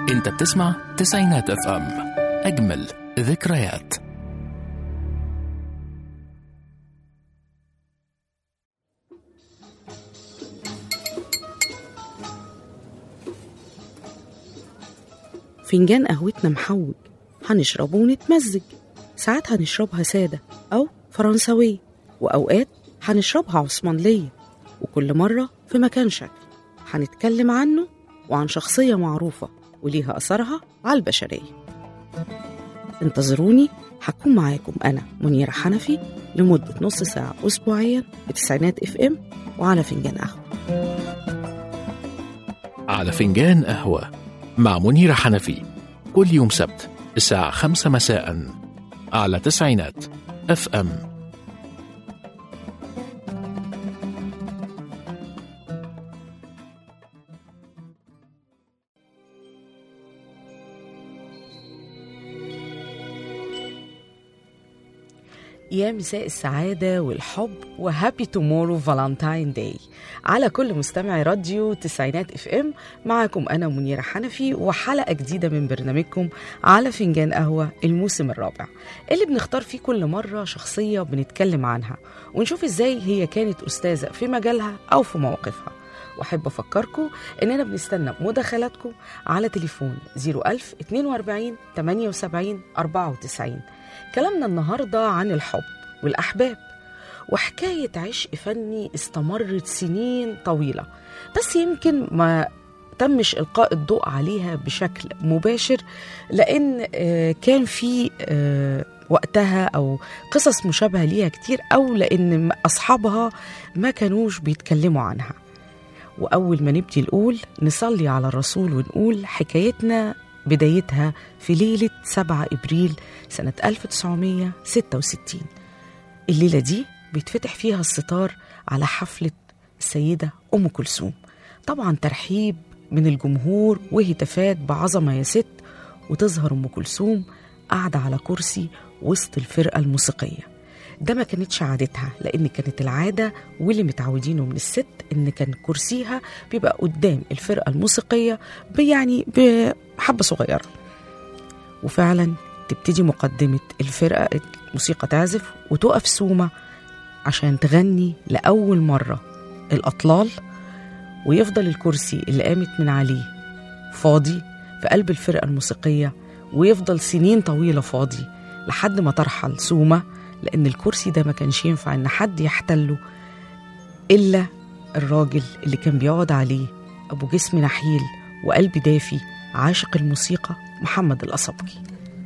انت بتسمع تسعينات اف ام اجمل ذكريات فنجان قهوتنا محوج هنشربه ونتمزج ساعات هنشربها سادة أو فرنساوية وأوقات هنشربها عثمانلية وكل مرة في مكان شكل هنتكلم عنه وعن شخصية معروفة وليها أثرها على البشرية انتظروني هكون معاكم أنا منيرة حنفي لمدة نص ساعة أسبوعيا بتسعينات اف ام وعلى فنجان قهوة على فنجان قهوة مع منيرة حنفي كل يوم سبت الساعة خمسة مساء على تسعينات اف ام يا مساء السعادة والحب وهابي تومورو فالنتاين داي على كل مستمعي راديو تسعينات اف ام معاكم أنا منيرة حنفي وحلقة جديدة من برنامجكم على فنجان قهوة الموسم الرابع اللي بنختار فيه كل مرة شخصية بنتكلم عنها ونشوف ازاي هي كانت أستاذة في مجالها أو في موقفها واحب افكركم اننا بنستنى مداخلاتكم على تليفون 01000 42 78 94 كلامنا النهارده عن الحب والاحباب وحكايه عشق فني استمرت سنين طويله بس يمكن ما تمش القاء الضوء عليها بشكل مباشر لان آه، كان في آه، وقتها او قصص مشابهه ليها كتير او لان اصحابها ما كانوش بيتكلموا عنها وأول ما نبتي نقول نصلي على الرسول ونقول حكايتنا بدايتها في ليلة 7 إبريل سنة 1966 الليلة دي بيتفتح فيها الستار على حفلة السيدة أم كلثوم طبعا ترحيب من الجمهور وهتافات بعظمة يا ست وتظهر أم كلثوم قاعدة على كرسي وسط الفرقة الموسيقية ده ما كانتش عادتها لان كانت العاده واللي متعودينه من الست ان كان كرسيها بيبقى قدام الفرقه الموسيقيه يعني بحبه صغيره وفعلا تبتدي مقدمه الفرقه الموسيقى تعزف وتقف سومه عشان تغني لاول مره الاطلال ويفضل الكرسي اللي قامت من عليه فاضي في قلب الفرقه الموسيقيه ويفضل سنين طويله فاضي لحد ما ترحل سومه لأن الكرسي ده ما كانش ينفع إن حد يحتله إلا الراجل اللي كان بيقعد عليه أبو جسم نحيل وقلب دافي عاشق الموسيقى محمد الأصبجي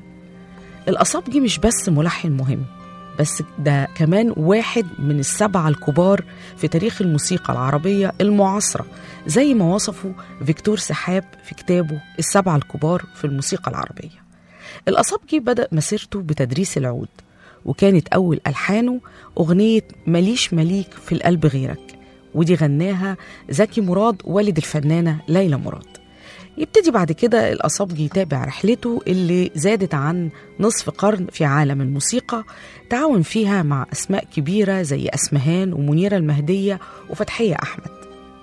الأصبجي مش بس ملحن مهم بس ده كمان واحد من السبعة الكبار في تاريخ الموسيقى العربية المعاصرة زي ما وصفه فيكتور سحاب في كتابه السبعة الكبار في الموسيقى العربية الأصبجي بدأ مسيرته بتدريس العود وكانت أول ألحانه أغنية مليش مليك في القلب غيرك ودي غناها زكي مراد والد الفنانة ليلى مراد يبتدي بعد كده الأصابجي يتابع رحلته اللي زادت عن نصف قرن في عالم الموسيقى تعاون فيها مع أسماء كبيرة زي أسمهان ومنيرة المهدية وفتحية أحمد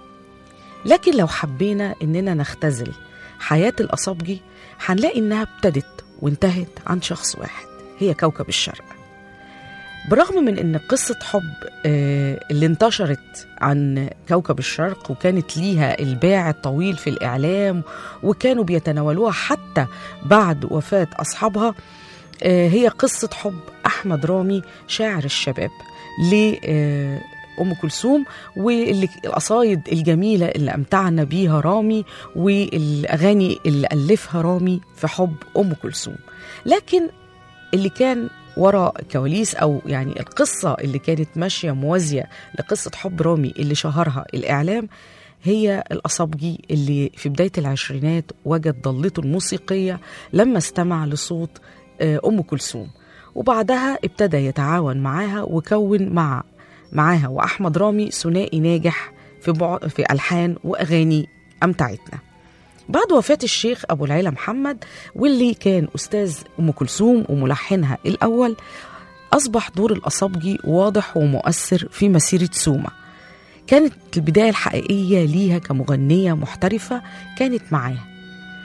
لكن لو حبينا إننا نختزل حياة الأصابجي هنلاقي إنها ابتدت وانتهت عن شخص واحد هي كوكب الشرق برغم من ان قصه حب آه، اللي انتشرت عن كوكب الشرق وكانت ليها الباع الطويل في الاعلام وكانوا بيتناولوها حتى بعد وفاه اصحابها آه، هي قصه حب احمد رامي شاعر الشباب ل آه، ام كلثوم واللي القصايد الجميله اللي امتعنا بيها رامي والاغاني اللي الفها رامي في حب ام كلثوم لكن اللي كان وراء كواليس او يعني القصه اللي كانت ماشيه موازيه لقصه حب رامي اللي شهرها الاعلام هي الاصابجي اللي في بدايه العشرينات وجد ضلته الموسيقيه لما استمع لصوت آه، ام كلثوم وبعدها ابتدى يتعاون معاها وكون مع معاها واحمد رامي ثنائي ناجح في بع... في الحان واغاني امتعتنا بعد وفاة الشيخ أبو العلا محمد واللي كان أستاذ أم كلثوم وملحنها الأول أصبح دور الأصابجي واضح ومؤثر في مسيرة سومة كانت البداية الحقيقية ليها كمغنية محترفة كانت معاه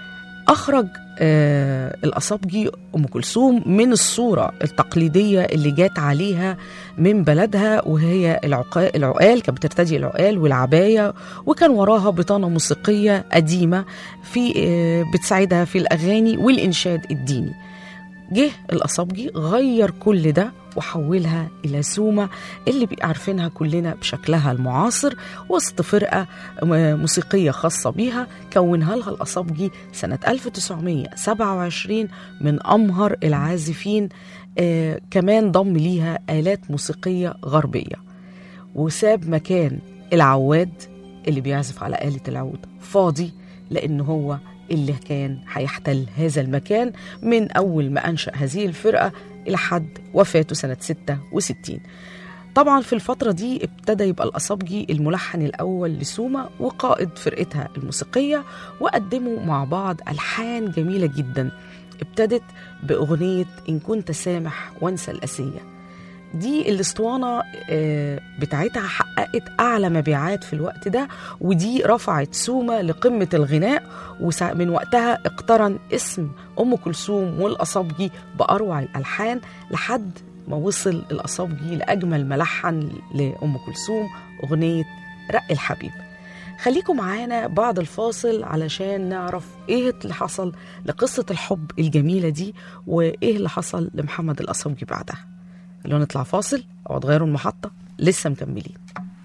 أخرج آه الأصابجي أم كلثوم من الصورة التقليدية اللي جات عليها من بلدها وهي العقال, العقال كانت بترتدي العقال والعباية وكان وراها بطانة موسيقية قديمة في آه بتساعدها في الأغاني والإنشاد الديني جه الأصابجي غير كل ده وحولها إلى سومة اللي بقى عارفينها كلنا بشكلها المعاصر وسط فرقة موسيقية خاصة بيها كونها لها الأصابجي سنة 1927 من أمهر العازفين آه كمان ضم ليها آلات موسيقية غربية وساب مكان العواد اللي بيعزف على آلة العود فاضي لأن هو اللي كان هيحتل هذا المكان من أول ما أنشأ هذه الفرقة لحد وفاته سنة 66 طبعا في الفترة دي ابتدى يبقى الأصابجي الملحن الأول لسوما وقائد فرقتها الموسيقية وقدموا مع بعض ألحان جميلة جدا ابتدت بأغنية إن كنت سامح وانسى الأسية دي الاسطوانة بتاعتها حققت أعلى مبيعات في الوقت ده ودي رفعت سوما لقمة الغناء ومن وقتها اقترن اسم أم كلثوم والأصابجي بأروع الألحان لحد ما وصل الأصابجي لأجمل ملحن لأم كلثوم أغنية رق الحبيب خليكم معانا بعد الفاصل علشان نعرف ايه اللي حصل لقصة الحب الجميلة دي وايه اللي حصل لمحمد الأصابجي بعدها اللي نطلع فاصل او تغيروا المحطة لسه مكملين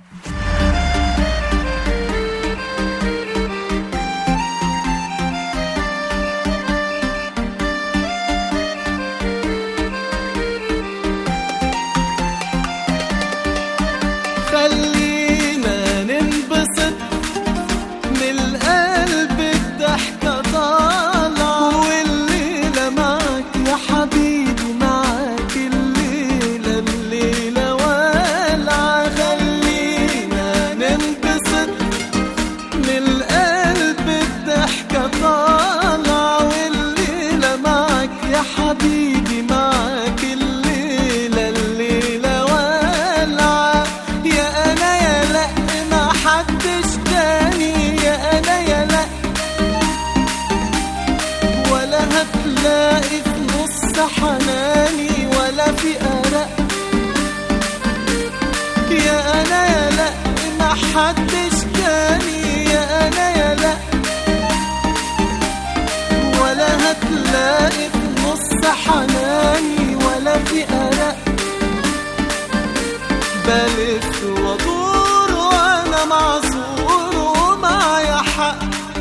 خلينا ننبسط من القلب الضحكة طالعة والليلة معك يا حبيبي معك الليلة الليلة والعة خلينا ننبسط من القلب الضحكة طالعة والليلة معك يا حبيبي معك الليلة الليلة والعة يا أنا يا لأ ما حدش تاني يا أنا يا لأ ولا هتلاقي في نص حناني ولا في أرق يا أنا يا لأ ما حدش تاني يا أنا يا لأ ولا هتلاقي في نص حناني ولا في أرق بلف وادور وانا معذور ومعايا حق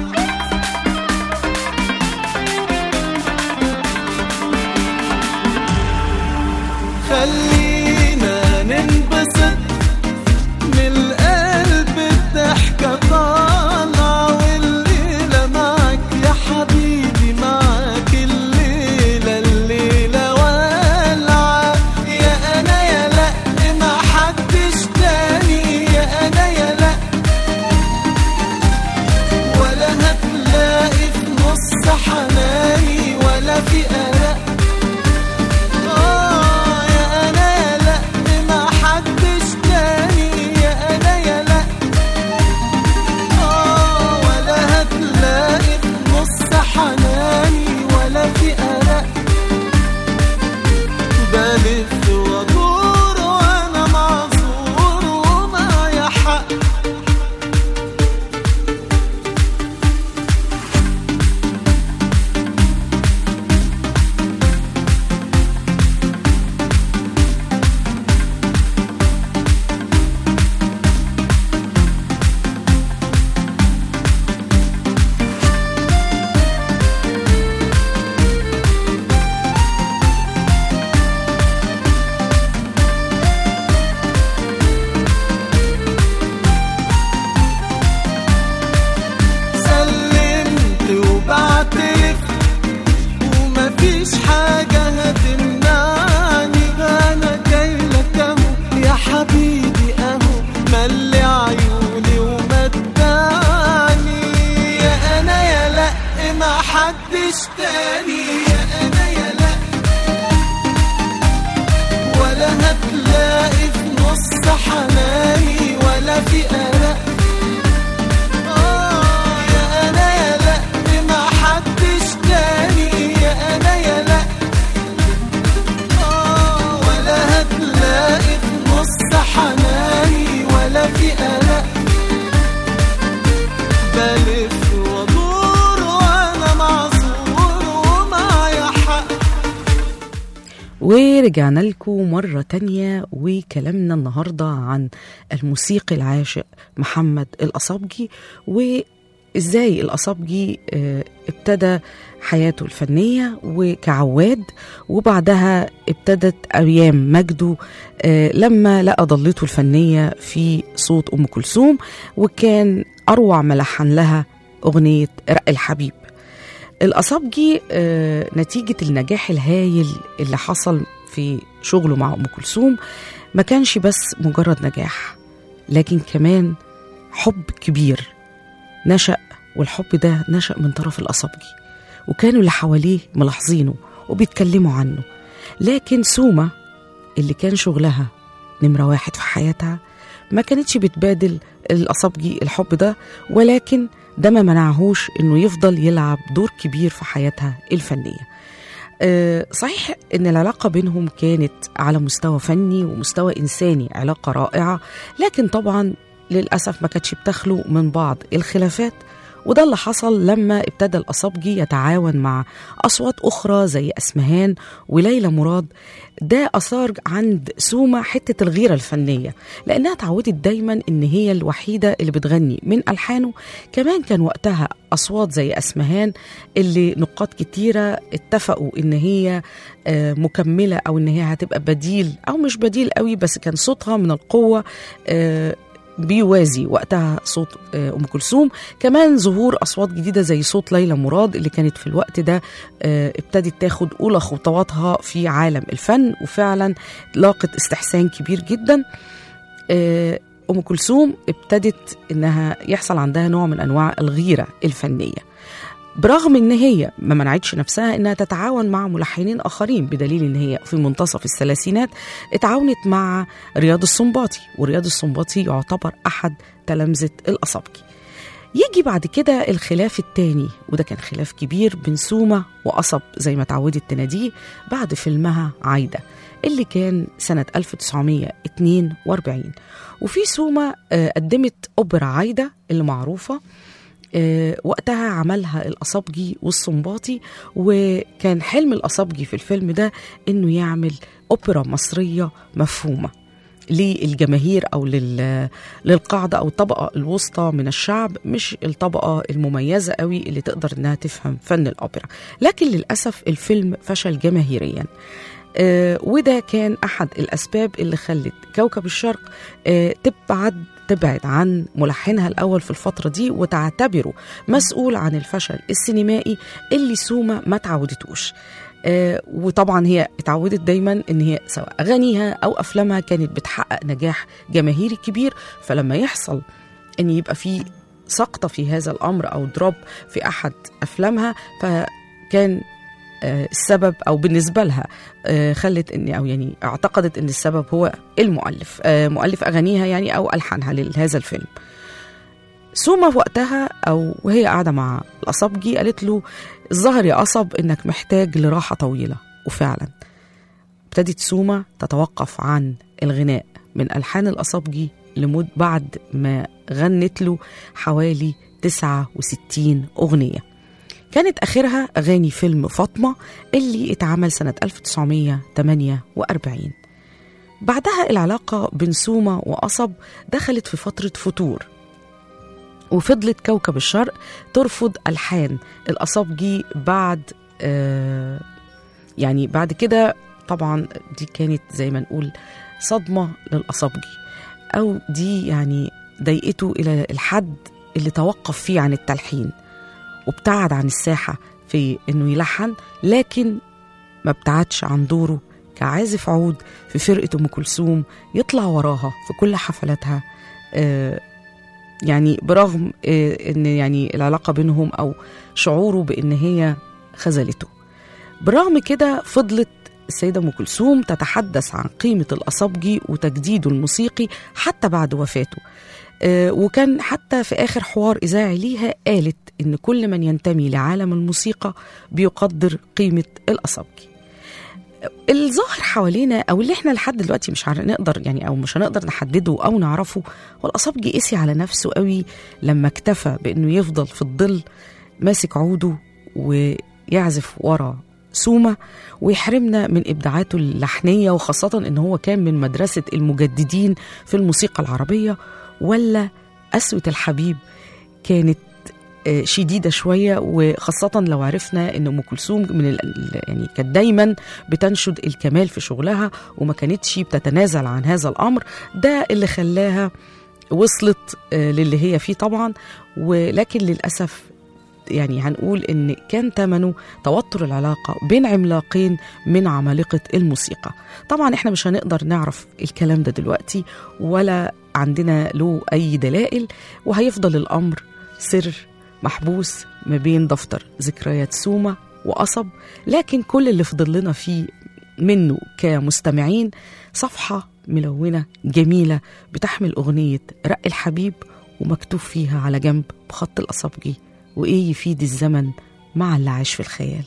خلينا ننبسط من القلب الضحكة طالعة والليلة معك يا حبيبي معك الليلة الليلة والعة يا أنا يا لأ ما حدش تاني يا أنا يا لأ ولا هتلاقي في نص حناني ولا في أرق آه يا أنا يا لأ ما حدش تاني يا أنا يا لأ آه ولا هتلاقي في نص حناني ولا في أرق بلف وادور وأنا معذور ومعايا حق سلمت وبعترف ومفيش حاجة هتمنعني أنا جاي لك أهو يا حبيبي أهو ملي عيوني ومتعني يا أنا يا لأ ما حدش تاني يا أنا يا لأ ولا هتلاقي في نص حناني ولا في أرق آه يا أنا يا لأ ما حدش ورجعنا لكم مرة تانية وكلامنا النهاردة عن الموسيقي العاشق محمد الأصابجي وإزاي الأصابجي آه، ابتدى حياته الفنية وكعواد وبعدها ابتدت أيام مجده آه، لما لقى ضلته الفنية في صوت أم كلثوم وكان أروع ملحن لها أغنية رق الحبيب الأصابجي آه، نتيجة النجاح الهايل اللي حصل في شغله مع أم كلثوم ما كانش بس مجرد نجاح لكن كمان حب كبير نشأ والحب ده نشأ من طرف الأصابجي وكانوا اللي حواليه ملاحظينه وبيتكلموا عنه لكن سومة اللي كان شغلها نمرة واحد في حياتها ما كانتش بتبادل الأصابجي الحب ده ولكن ده ما منعهوش انه يفضل يلعب دور كبير في حياتها الفنيه آه، صحيح ان العلاقه بينهم كانت على مستوى فني ومستوى انساني علاقه رائعه لكن طبعا للاسف ما كانتش بتخلو من بعض الخلافات وده اللي حصل لما ابتدى الأصابجي يتعاون مع أصوات أخرى زي أسمهان وليلى مراد ده أثار عند سومة حتة الغيرة الفنية لأنها اتعودت دايما إن هي الوحيدة اللي بتغني من ألحانه كمان كان وقتها أصوات زي أسمهان اللي نقاط كتيرة اتفقوا إن هي آه، مكملة أو إن هي هتبقى بديل أو مش بديل قوي بس كان صوتها من القوة آه، بيوازي وقتها صوت آه، ام كلثوم كمان ظهور اصوات جديده زي صوت ليلى مراد اللي كانت في الوقت ده آه، ابتدت تاخد اولى خطواتها في عالم الفن وفعلا لاقت استحسان كبير جدا آه، ام كلثوم ابتدت انها يحصل عندها نوع من انواع الغيره الفنيه برغم ان هي ما منعتش نفسها انها تتعاون مع ملحنين اخرين بدليل ان هي في منتصف الثلاثينات اتعاونت مع رياض السنباطي ورياض السنباطي يعتبر احد تلامذه الاصابجي يجي بعد كده الخلاف التاني وده كان خلاف كبير بين سومة وقصب زي ما اتعودت تناديه بعد فيلمها عايدة اللي كان سنة 1942 وفي سومة آه، قدمت أوبرا عايدة اللي معروفة آه، وقتها عملها الأصابجي والصنباطي وكان حلم الأصابجي في الفيلم ده إنه يعمل أوبرا مصرية مفهومة للجماهير أو لل... للقاعدة أو الطبقة الوسطى من الشعب مش الطبقة المميزة قوي اللي تقدر إنها تفهم فن الأوبرا لكن للأسف الفيلم فشل جماهيريا آه، وده كان أحد الأسباب اللي خلت كوكب الشرق آه، تبعد تبعد عن ملحنها الأول في الفترة دي وتعتبره مسؤول عن الفشل السينمائي اللي سوما ما تعودتوش آه، وطبعا هي اتعودت دايما ان هي سواء اغانيها او افلامها كانت بتحقق نجاح جماهيري كبير فلما يحصل ان يبقى في سقطه في هذا الامر او دروب في احد افلامها فكان آه، السبب او بالنسبه لها آه، خلت ان او يعني اعتقدت ان السبب هو المؤلف آه، مؤلف اغانيها يعني او الحانها لهذا الفيلم سوما في وقتها او وهي قاعده مع الاصابجي قالت له الظاهر يا قصب انك محتاج لراحه طويله وفعلا ابتدت سوما تتوقف عن الغناء من الحان الاصابجي لمد بعد ما غنت له حوالي 69 اغنيه كانت آخرها أغاني فيلم فاطمة اللي اتعمل سنة 1948 بعدها العلاقة بين سومة وقصب دخلت في فترة فتور وفضلت كوكب الشرق ترفض ألحان الأصابجي بعد آه يعني بعد كده طبعا دي كانت زي ما نقول صدمة للأصابجي أو دي يعني ضايقته إلى الحد اللي توقف فيه عن التلحين وابتعد عن الساحة في إنه يلحن لكن ما ابتعدش عن دوره كعازف عود في فرقة أم كلثوم يطلع وراها في كل حفلاتها آه، يعني برغم آه، إن يعني العلاقة بينهم أو شعوره بإن هي خذلته برغم كده فضلت السيدة أم كلثوم تتحدث عن قيمة الأصابجي وتجديده الموسيقي حتى بعد وفاته آه، وكان حتى في آخر حوار إذاعي ليها قالت إن كل من ينتمي لعالم الموسيقى بيقدر قيمة الأصابجي الظاهر حوالينا او اللي احنا لحد دلوقتي مش هنقدر يعني او مش هنقدر نحدده او نعرفه هو الاصابجي قسي على نفسه قوي لما اكتفى بانه يفضل في الظل ماسك عوده ويعزف ورا سوما ويحرمنا من إبداعاته اللحنية وخاصة إن هو كان من مدرسة المجددين في الموسيقى العربية ولا قسوة الحبيب كانت آه، شديدة شوية وخاصة لو عرفنا إن أم كلثوم من ال... ال- يعني كانت دايما بتنشد الكمال في شغلها وما كانتش بتتنازل عن هذا الأمر ده اللي خلاها وصلت آه، للي هي فيه طبعا ولكن للأسف يعني هنقول ان كان ثمنه توتر العلاقه بين عملاقين من عمالقه الموسيقى طبعا احنا مش هنقدر نعرف الكلام ده دلوقتي ولا عندنا له اي دلائل وهيفضل الامر سر محبوس ما بين دفتر ذكريات سوما وقصب لكن كل اللي فضل لنا فيه منه كمستمعين صفحه ملونه جميله بتحمل اغنيه رق الحبيب ومكتوب فيها على جنب بخط الأصابجي وإيه يفيد الزمن مع اللي عاش في الخيال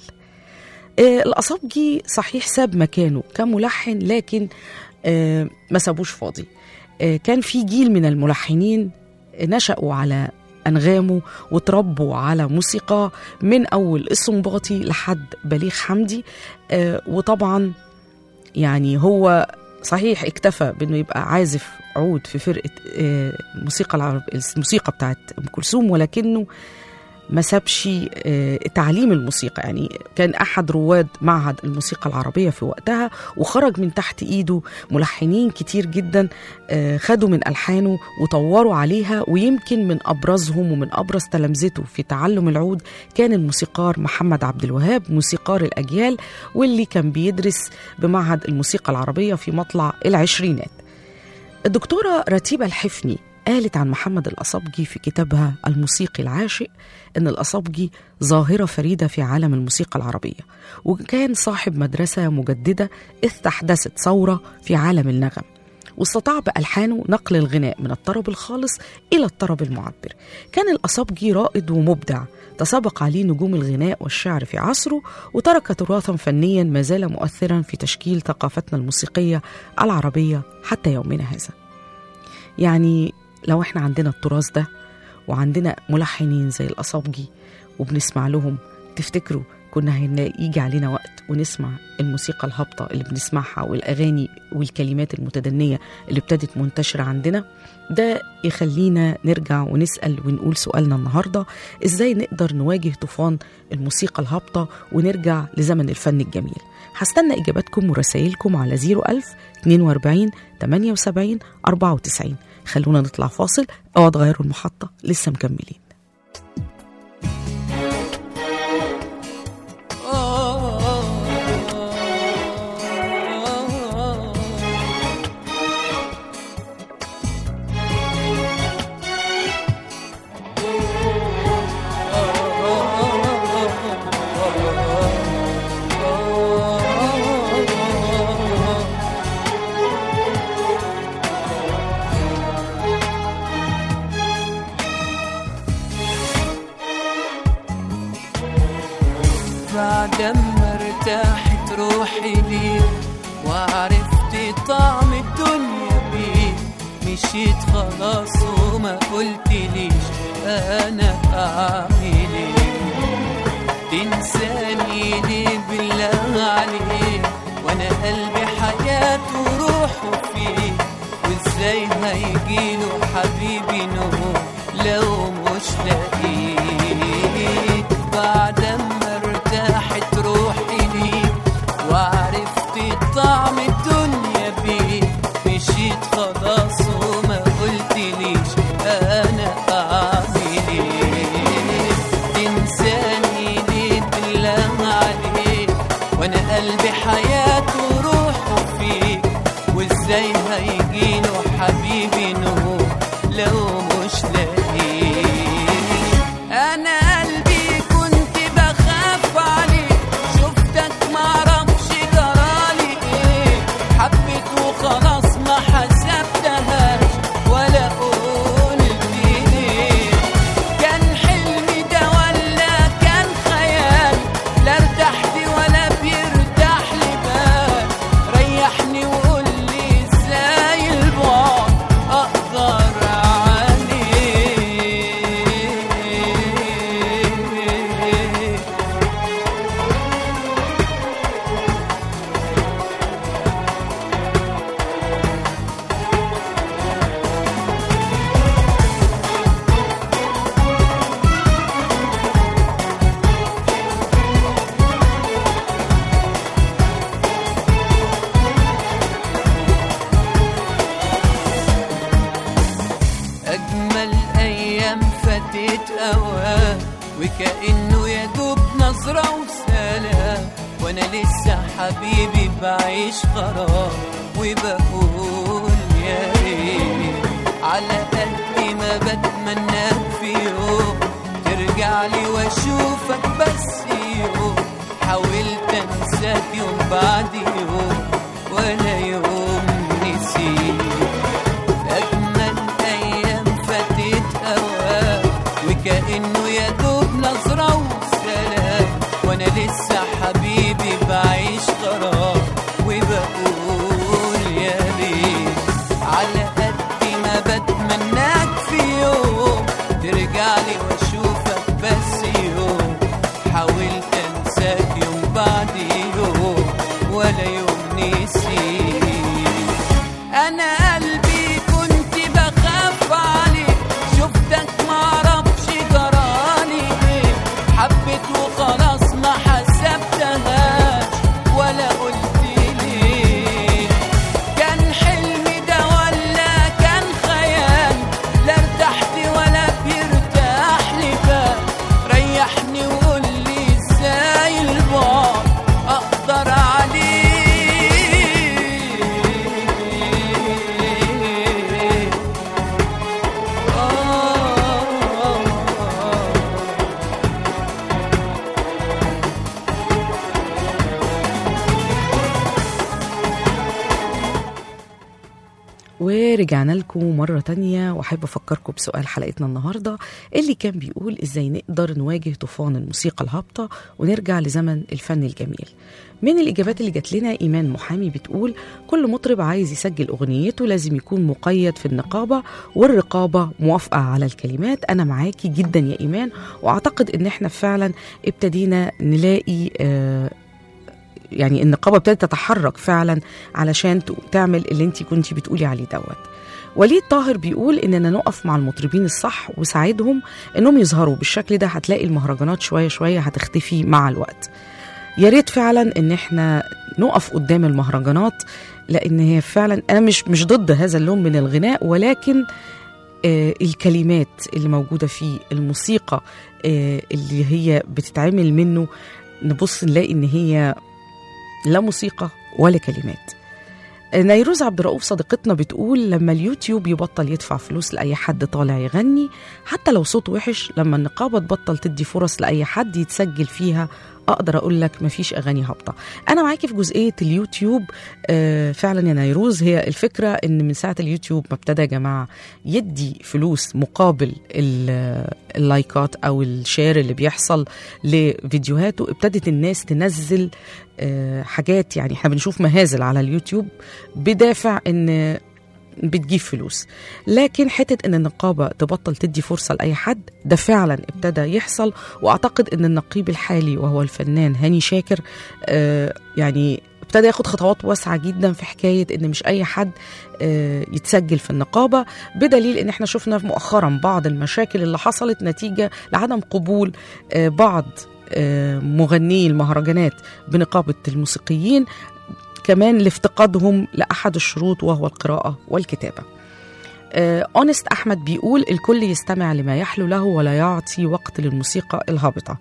آه الأصابجي صحيح ساب مكانه كملحن لكن آه ما سابوش فاضي آه كان في جيل من الملحنين نشأوا على أنغامه وتربوا على موسيقى من أول السنباطي لحد بليغ حمدي آه وطبعا يعني هو صحيح اكتفى بانه يبقى عازف عود في فرقه آه، الموسيقى العرب الموسيقى بتاعت ام كلثوم ولكنه ما سابش آه، تعليم الموسيقى يعني كان احد رواد معهد الموسيقى العربيه في وقتها وخرج من تحت ايده ملحنين كتير جدا آه، خدوا من الحانه وطوروا عليها ويمكن من ابرزهم ومن ابرز تلامذته في تعلم العود كان الموسيقار محمد عبد الوهاب موسيقار الاجيال واللي كان بيدرس بمعهد الموسيقى العربيه في مطلع العشرينات الدكتورة رتيبة الحفني قالت عن محمد الأصابجي في كتابها الموسيقي العاشق إن الأصابجي ظاهرة فريدة في عالم الموسيقى العربية وكان صاحب مدرسة مجددة استحدثت ثورة في عالم النغم واستطاع بألحانه نقل الغناء من الطرب الخالص إلى الطرب المعبر كان الأصابجي رائد ومبدع تسابق عليه نجوم الغناء والشعر في عصره وترك تراثا فنيا ما زال مؤثرا في تشكيل ثقافتنا الموسيقية العربية حتى يومنا هذا يعني لو احنا عندنا التراث ده وعندنا ملحنين زي الأصابجي وبنسمع لهم تفتكروا كنا هنلاقي يجي علينا وقت ونسمع الموسيقى الهابطة اللي بنسمعها والأغاني والكلمات المتدنية اللي ابتدت منتشرة عندنا ده يخلينا نرجع ونسأل ونقول سؤالنا النهاردة إزاي نقدر نواجه طوفان الموسيقى الهابطة ونرجع لزمن الفن الجميل هستنى إجاباتكم ورسائلكم على 01000 42 78 94 خلونا نطلع فاصل أو تغيروا المحطة لسه مكملين بعد ما ارتاحت روحي ليك وعرفت طعم الدنيا بيك مشيت خلاص وما قلتليش انا اعمل ايه تنساني ليه بالله عليك وانا قلبي حياته وروحه فيه وازاي هيجيله حبيبي نور لو مش لاقيك بعد ما ارتاحت روحي ليك وعرفت طعم الدنيا بيك مشيت خلاص وما قلتليش انا اعمل ايه تنساني ليه بالله عليك وانا قلبي حياته وروحه فيك وازاي هيجيله حبيبي نور لو مش لاقيك فاتت اوام وكأنه يا دوب نظرة وسلام وانا لسه حبيبي بعيش غرام وبقول يا ريت على قد ما بتمناك في يوم ترجع لي واشوفك بس يوم حاولت انساك يوم بعد يوم ولا يوم نسيت أجمل أيام فاتت أوام وكأنه يا دوب نظرة وسلام وأنا لسه حبيبي بعيش غرام وبقول يا ريت على قد ما بتمناك في يوم ترجع لي وأشوفك بس يوم حاولت أنساك يوم بعد يوم ولا يوم نسيت انا قلبي كنت بخاف عليك شفتك معرفش جرالي ايه حبيت وخلاص ما حسبتهاش ولا قلت ليه كان حلمي ده ولا كان خيال لا ارتحت ولا بيرتاح لي بال ريحني وقول لي ازاي البعد اقدر عليه آه ورجعنا لكم مرة تانية وأحب أفكركم بسؤال حلقتنا النهاردة اللي كان بيقول إزاي نقدر نواجه طوفان الموسيقى الهابطة ونرجع لزمن الفن الجميل من الإجابات اللي جات لنا إيمان محامي بتقول كل مطرب عايز يسجل أغنيته لازم يكون مقيد في النقابة والرقابة موافقة على الكلمات أنا معاكي جدا يا إيمان وأعتقد إن إحنا فعلا ابتدينا نلاقي آه يعني النقابه ابتدت تتحرك فعلا علشان ت- تعمل اللي انت كنتي بتقولي عليه دوت وليد طاهر بيقول اننا نقف مع المطربين الصح وساعدهم انهم يظهروا بالشكل ده هتلاقي المهرجانات شويه شويه هتختفي مع الوقت يا ريت فعلا ان احنا نقف قدام المهرجانات لان هي فعلا انا مش مش ضد هذا اللون من الغناء ولكن آه الكلمات اللي موجوده فيه الموسيقى آه اللي هي بتتعمل منه نبص نلاقي ان هي لا موسيقى ولا كلمات نيروز عبد الرؤوف صديقتنا بتقول لما اليوتيوب يبطل يدفع فلوس لأي حد طالع يغني حتى لو صوت وحش لما النقابة تبطل تدي فرص لأي حد يتسجل فيها أقدر أقول لك مفيش أغاني هابطة أنا معاكي في جزئية اليوتيوب آه فعلا يا نيروز هي الفكرة إن من ساعة اليوتيوب ما ابتدى يا جماعة يدي فلوس مقابل ال- اللايكات أو الشير اللي بيحصل لفيديوهاته ابتدت الناس تنزل آه، حاجات يعني احنا بنشوف مهازل على اليوتيوب بدافع ان بتجيب فلوس لكن حتة ان النقابة تبطل تدي فرصة لأي حد ده فعلا ابتدى يحصل واعتقد ان النقيب الحالي وهو الفنان هاني شاكر آه، يعني ابتدى ياخد خطوات واسعة جدا في حكاية ان مش اي حد آه، يتسجل في النقابة بدليل ان احنا شفنا مؤخرا بعض المشاكل اللي حصلت نتيجة لعدم قبول آه، بعض آه، مغني المهرجانات بنقابة الموسيقيين كمان لافتقادهم لأحد الشروط وهو القراءة والكتابة أونست أحمد بيقول الكل يستمع لما يحلو له ولا يعطي وقت للموسيقى الهابطة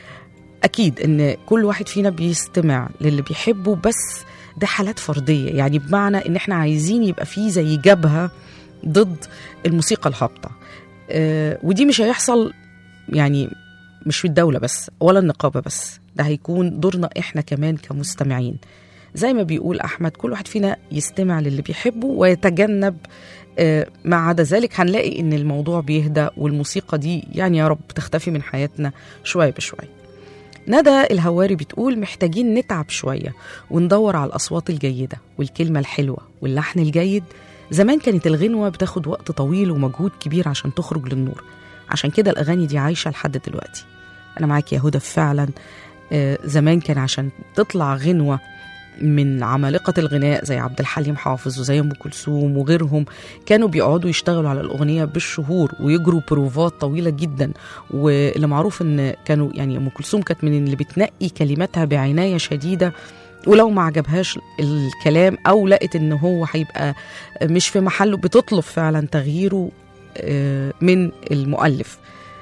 أكيد إن كل واحد فينا بيستمع للي بيحبه بس ده حالات فردية يعني بمعنى إن إحنا عايزين يبقى فيه زي جبهة ضد الموسيقى الهابطة آه، ودي مش هيحصل يعني مش في الدولة بس ولا النقابة بس ده هيكون دورنا إحنا كمان كمستمعين زي ما بيقول أحمد كل واحد فينا يستمع للي بيحبه ويتجنب آه، ما عدا ذلك هنلاقي إن الموضوع بيهدى والموسيقى دي يعني يا رب تختفي من حياتنا شوية بشوية ندى الهواري بتقول محتاجين نتعب شوية وندور على الأصوات الجيدة والكلمة الحلوة واللحن الجيد زمان كانت الغنوة بتاخد وقت طويل ومجهود كبير عشان تخرج للنور عشان كده الأغاني دي عايشة لحد دلوقتي أنا معاك يا هدى فعلا آه، زمان كان عشان تطلع غنوة من عمالقة الغناء زي عبد الحليم حافظ وزي أم كلثوم وغيرهم كانوا بيقعدوا يشتغلوا على الأغنية بالشهور ويجروا بروفات طويلة جدا واللي معروف إن كانوا يعني أم كلثوم كانت من اللي بتنقي كلماتها بعناية شديدة ولو ما عجبهاش الكلام أو لقت إن هو هيبقى مش في محله بتطلب فعلا تغييره آه، من المؤلف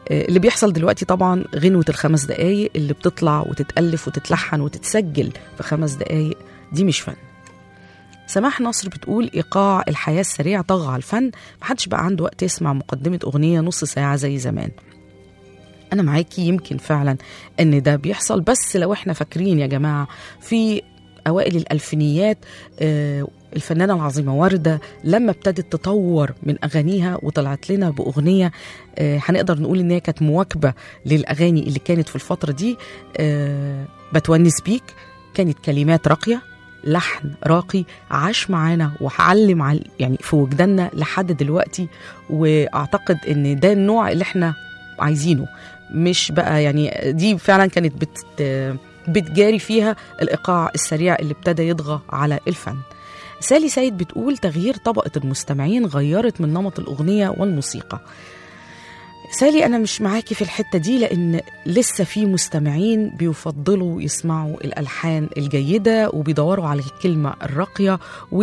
آه، اللي بيحصل دلوقتي طبعا غنوة الخمس دقايق اللي بتطلع وتتألف وتتلحن وتتسجل في خمس دقايق دي مش فن سماح نصر بتقول إيقاع الحياة السريع طغى على الفن محدش بقى عنده وقت يسمع مقدمة أغنية نص ساعة زي زمان أنا معاكي يمكن فعلا إن ده بيحصل بس لو إحنا فاكرين يا جماعة في أوائل الألفينيات آه، الفنانة العظيمة وردة لما ابتدت تطور من أغانيها وطلعت لنا بأغنية آه، هنقدر نقول إن هي كانت مواكبة للأغاني اللي كانت في الفترة دي آه، بتونس بيك كانت كلمات راقية لحن راقي عاش معانا وعلم عل يعني في وجداننا لحد دلوقتي واعتقد ان ده النوع اللي احنا عايزينه مش بقى يعني دي فعلا كانت بت بتجاري فيها الايقاع السريع اللي ابتدى يطغى على الفن سالي سيد بتقول تغيير طبقة المستمعين غيرت من نمط الأغنية والموسيقى سالي أنا مش معاكي في الحتة دي لأن لسه في مستمعين بيفضلوا يسمعوا الألحان الجيدة وبيدوروا على الكلمة الراقية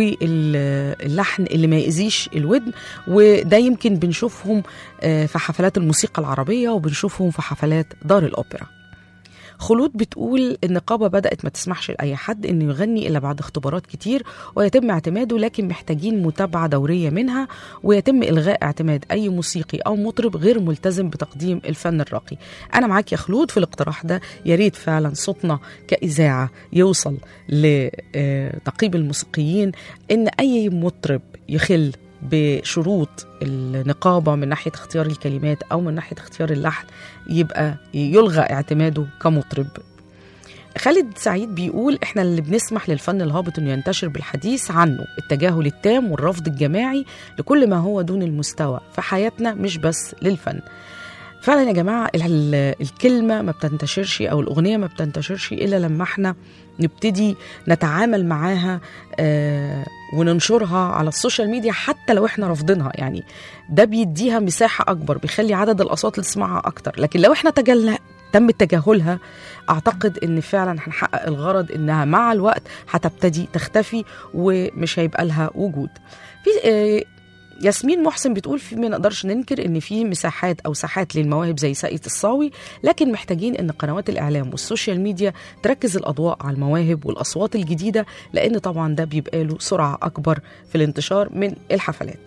واللحن اللي ما يأذيش الودن وده يمكن بنشوفهم آه، في حفلات الموسيقى العربية وبنشوفهم في حفلات دار الأوبرا خلود بتقول النقابة بدأت ما تسمحش لأي حد إنه يغني إلا بعد اختبارات كتير ويتم اعتماده لكن محتاجين متابعة دورية منها ويتم إلغاء اعتماد أي موسيقي أو مطرب غير ملتزم بتقديم الفن الراقي أنا معاك يا خلود في الاقتراح ده يا ريت فعلا صوتنا كإذاعة يوصل لتقييم الموسيقيين إن أي مطرب يخل بشروط النقابة من ناحية اختيار الكلمات أو من ناحية اختيار اللحن يبقى يلغى اعتماده كمطرب خالد سعيد بيقول احنا اللي بنسمح للفن الهابط انه ينتشر بالحديث عنه التجاهل التام والرفض الجماعي لكل ما هو دون المستوى في حياتنا مش بس للفن فعلا يا جماعة ال- الكلمة ما بتنتشرش أو الأغنية ما بتنتشرش إلا لما احنا نبتدي نتعامل معاها آه وننشرها على السوشيال ميديا حتى لو احنا رافضينها يعني ده بيديها مساحة أكبر بيخلي عدد الأصوات اللي تسمعها أكتر لكن لو احنا تجلى تم تجاهلها أعتقد إن فعلا هنحقق الغرض إنها مع الوقت هتبتدي تختفي ومش هيبقى لها وجود في آه ياسمين محسن بتقول في ما نقدرش ننكر ان في مساحات او ساحات للمواهب زي ساقية الصاوي لكن محتاجين ان قنوات الاعلام والسوشيال ميديا تركز الاضواء على المواهب والاصوات الجديده لان طبعا ده بيبقى له سرعه اكبر في الانتشار من الحفلات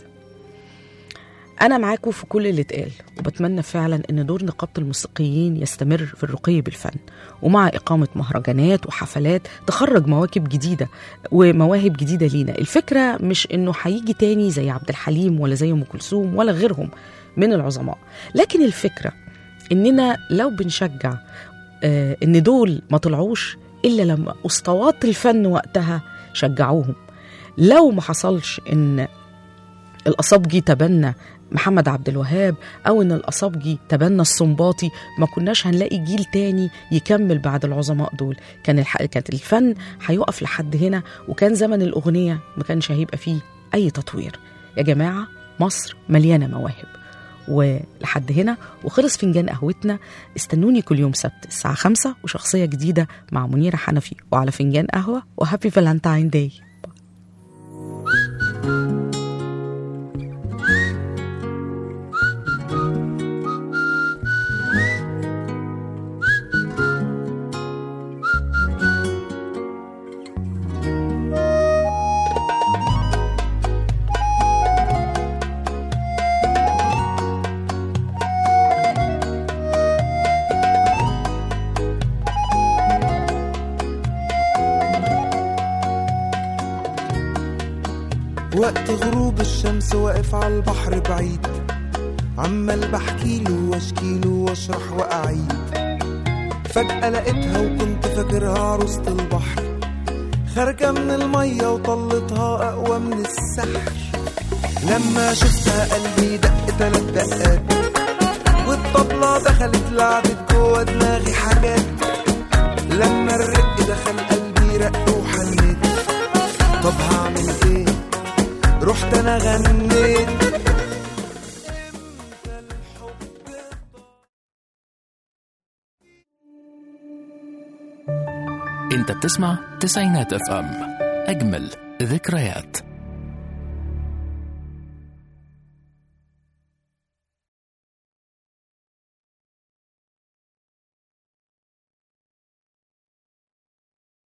أنا معاكم في كل اللي اتقال وبتمنى فعلا إن دور نقابة الموسيقيين يستمر في الرقي بالفن ومع إقامة مهرجانات وحفلات تخرج مواكب جديدة ومواهب جديدة لينا الفكرة مش إنه هيجي تاني زي عبد الحليم ولا زي أم كلثوم ولا غيرهم من العظماء لكن الفكرة إننا لو بنشجع آه إن دول ما طلعوش إلا لما أسطوات الفن وقتها شجعوهم لو ما حصلش إن الأصابجي تبنى محمد عبد الوهاب او ان الاصابجي تبنى الصنباطي ما كناش هنلاقي جيل تاني يكمل بعد العظماء دول كان الح... كانت الفن هيقف لحد هنا وكان زمن الاغنيه ما كانش هيبقى فيه اي تطوير يا جماعه مصر مليانه مواهب ولحد هنا وخلص فنجان قهوتنا استنوني كل يوم سبت الساعة خمسة وشخصية جديدة مع منيرة حنفي وعلى فنجان قهوة وهابي فالنتاين داي وقت غروب الشمس واقف على البحر بعيد عمال بحكيله واشكيله واشرح واعيد فجأة لقيتها وكنت فاكرها عروسة البحر خارجة من المية وطلتها أقوى من السحر لما شفتها قلبي دق تلات دقات والطبلة دخلت لعبت جوا دماغي حاجات لما الرق دخل قلبي رق وحنيت طب هعمل ايه رحت انا غنيت انت بتسمع تسعينات اف ام اجمل ذكريات